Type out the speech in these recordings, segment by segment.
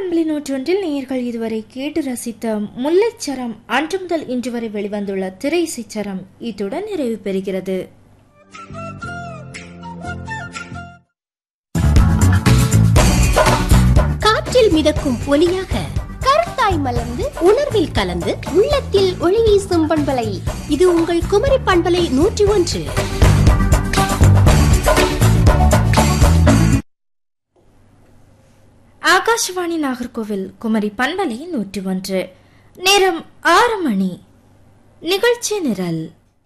பண்பலை நூற்றொன்றில் நேயர்கள் இதுவரை கேட்டு ரசித்த முல்லைச்சரம் அன்று முதல் இன்று வரை வெளிவந்துள்ள திரை சிச்சரம் இத்துடன் நிறைவு பெறுகிறது காற்றில் மிதக்கும் ஒலியாக கருத்தாய் மலர்ந்து உணர்வில் கலந்து உள்ளத்தில் ஒளி வீசும் பண்பலை இது உங்கள் குமரி பண்பலை நூற்றி ஒன்று ஆகாஷவாணி நாகர்கோவில் குமரி பண்பலை நூற்றி ஒன்று நேரம் ஆறு மணி நிகழ்ச்சி நிரல்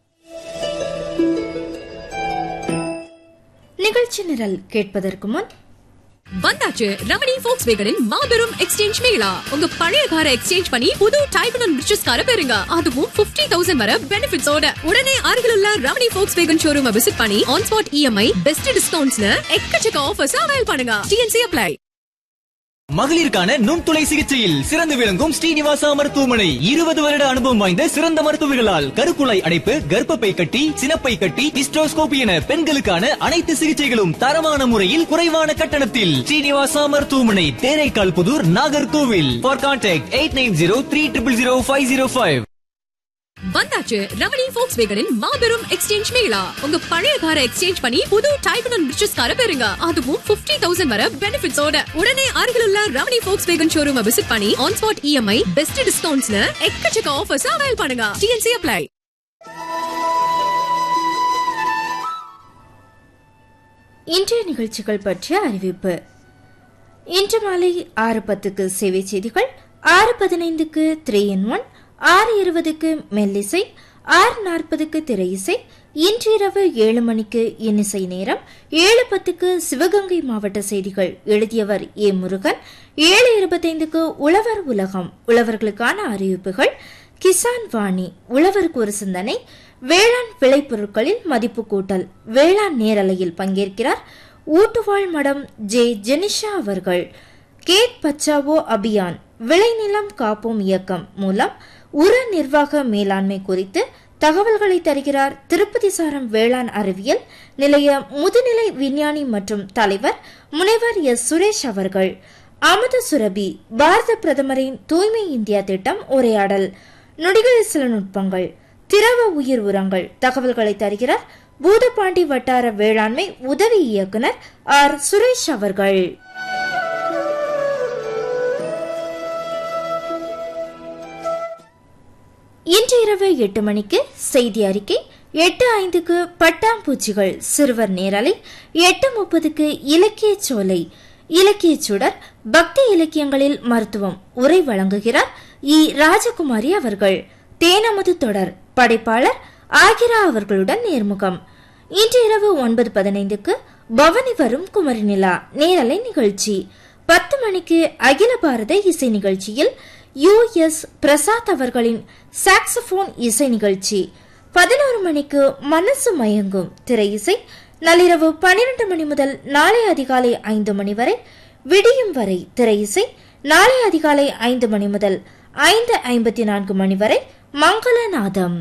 நிகழ்ச்சி நிரல் கேட்பதற்கு முன் வந்தாச்சு ரமணி ஃபோக்ஸ் வேகனின் மாபெரும் எக்ஸ்சேஞ்ச் மேளா உங்க பழைய காரை எக்ஸ்சேஞ்ச் பண்ணி புது டைப் அண்ட் ரிச்சஸ் காரை பெறுங்க அதுவும் 50000 தௌசண்ட் வர பெனிஃபிட்ஸோட உடனே அருகில் உள்ள Ramani Volkswagen showroom visit பண்ணி ஆன் ஸ்பாட் இஎம்ஐ பெஸ்ட் டிஸ்கவுண்ட்ஸ்னு எக்கச்சக்க ஆஃபர்ஸ் அவைல் பண்ணுங்க டிஎன்சி அப்ளை மகளிருக்கான நுண்துளை சிகிச்சையில் சிறந்து விளங்கும் ஸ்ரீனிவாசா மருத்துவமனை இருபது வருட அனுபவம் வாய்ந்த சிறந்த மருத்துவர்களால் கருக்குழாய் அடைப்பு கர்ப்பப்பை கட்டி சினப்பை கட்டி ஹிஸ்டோஸ்கோபி என பெண்களுக்கான அனைத்து சிகிச்சைகளும் தரமான முறையில் குறைவான கட்டணத்தில் ஸ்ரீனிவாசா மருத்துவமனை Theraikal Pudur Nagercoil for contact eight nine zero three triple zero five zero five வந்தாச்சு ரமணி ஃபோக்ஸ் வேகனின் மாபெரும் எக்ஸ்சேஞ்ச் மேளா உங்க பழைய காரை எக்ஸ்சேஞ்ச் பண்ணி புது டைப் அண்ட் ரிச்சஸ் காரை பெறுங்க அதுவும் 50000 தௌசண்ட் வர பெனிஃபிட்ஸோட உடனே அருகில் உள்ள Ramani Volkswagen showroom visit பண்ணி ஆன் ஸ்பாட் இஎம்ஐ பெஸ்ட் டிஸ்கவுண்ட்ஸ்னு எக்கச்சக்க ஆஃபர்ஸ் அவைல் பண்ணுங்க டிஎன்சி அப்ளை இன்றைய நிகழ்ச்சிகள் பற்றிய அறிவிப்பு இன்று மாலை ஆறு பத்துக்கு சேவை செய்திகள் ஆறு பதினைந்துக்கு த்ரீ இன் ஒன் ஆறு இருபதுக்கு மெல்லிசை ஆறு நாற்பதுக்கு திரை இசை இன்று இரவு ஏழு மணிக்கு இன்னிசை நேரம் ஏழு பத்துக்கு சிவகங்கை மாவட்ட செய்திகள் எழுதியவர் ஏ முருகன் ஏழு இருபத்தைந்துக்கு உழவர் உலகம் உழவர்களுக்கான அறிவிப்புகள் கிசான் வாணி உழவருக்கு ஒரு சிந்தனை வேளாண் விளைபொருட்களில் மதிப்பு கூட்டல் வேளாண் நேரலையில் பங்கேற்கிறார் ஊட்டுவாழ் மடம் ஜே ஜெனிஷா அவர்கள் கேட் பச்சாவோ அபியான் விளைநிலம் காப்போம் இயக்கம் மூலம் உர நிர்வாக மேலாண்மை குறித்து தகவல்களை தருகிறார் திருப்பதி சாரம் வேளாண் அறிவியல் நிலைய முதுநிலை விஞ்ஞானி மற்றும் தலைவர் முனைவர் எஸ் சுரேஷ் அவர்கள் அமுத சுரபி பாரத பிரதமரின் தூய்மை இந்தியா திட்டம் உரையாடல் நொடிகளில் சில நுட்பங்கள் திரவ உயிர் உரங்கள் தகவல்களை தருகிறார் பூதப்பாண்டி வட்டார வேளாண்மை உதவி இயக்குனர் ஆர் சுரேஷ் அவர்கள் இன்று இரவு எட்டு மணிக்கு செய்தி அறிக்கை எட்டு ஐந்துக்கு பட்டாம்பூச்சிகள் சிறுவர் நேரலை எட்டு முப்பதுக்கு இலக்கிய சோலை இலக்கிய சுடர் பக்தி இலக்கியங்களில் மருத்துவம் உரை வழங்குகிறார் இ ராஜகுமாரி அவர்கள் தேனமது தொடர் படைப்பாளர் ஆகிரா அவர்களுடன் நேர்முகம் இன்று இரவு ஒன்பது பதினைந்துக்கு பவனி வரும் குமரி நிலா நேரலை நிகழ்ச்சி பத்து மணிக்கு அகில பாரத இசை நிகழ்ச்சியில் யு எஸ் பிரசாத் அவர்களின் சாக்ஸபோன் இசை நிகழ்ச்சி பதினோரு மணிக்கு மனசு மயங்கும் திரை இசை நள்ளிரவு பன்னிரண்டு மணி முதல் நாளை அதிகாலை ஐந்து மணி வரை விடியும் வரை திரை இசை நாளை அதிகாலை ஐந்து மணி முதல் ஐந்து ஐம்பத்தி நான்கு மணி வரை மங்களநாதம்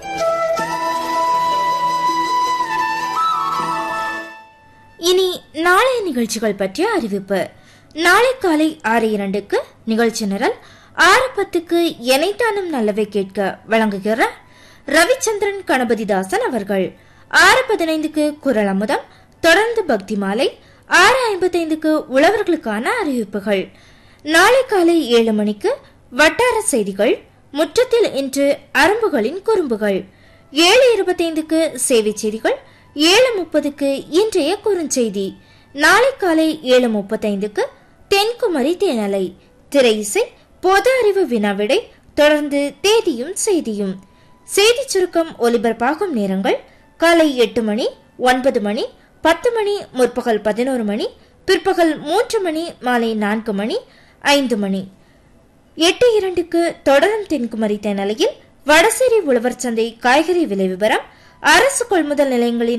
இனி நாளைய நிகழ்ச்சிகள் பற்றிய அறிவிப்பு நாளை காலை ஆறு இரண்டுக்கு நிகழ்ச்சி நிரல் ஆறு பத்துக்கு எனைத்தானும் நல்லவை கேட்க வழங்குகிறார் ரவிச்சந்திரன் கணபதிதாசன் அவர்கள் ஆறு பதினைந்துக்கு குரல் அமுதம் தொடர்ந்து பக்தி மாலை ஆறு ஐம்பத்தைந்துக்கு உழவர்களுக்கான அறிவிப்புகள் நாளை காலை ஏழு மணிக்கு வட்டார செய்திகள் முற்றத்தில் இன்று அரும்புகளின் குறும்புகள் ஏழு இருபத்தைந்துக்கு சேவை செய்திகள் ஏழு முப்பதுக்கு இன்றைய குறுஞ்செய்தி நாளை காலை ஏழு முப்பத்தைந்துக்கு தென்குமரி தேனலை திரை இசை பொது அறிவு வினாவிடை தொடர்ந்து தேதியும் செய்தியும் செய்தி சுருக்கம் ஒலிபரப்பாகும் நேரங்கள் காலை எட்டு மணி ஒன்பது மணி பத்து மணி முற்பகல் பதினோரு மணி பிற்பகல் மூன்று மணி மாலை நான்கு மணி ஐந்து மணி எட்டு இரண்டுக்கு தொடரும் தென்குமரி தேனலையில் வடசேரி உழவர் சந்தை காய்கறி விலை விவரம் அரசு கொள்முதல் நிலையங்களின்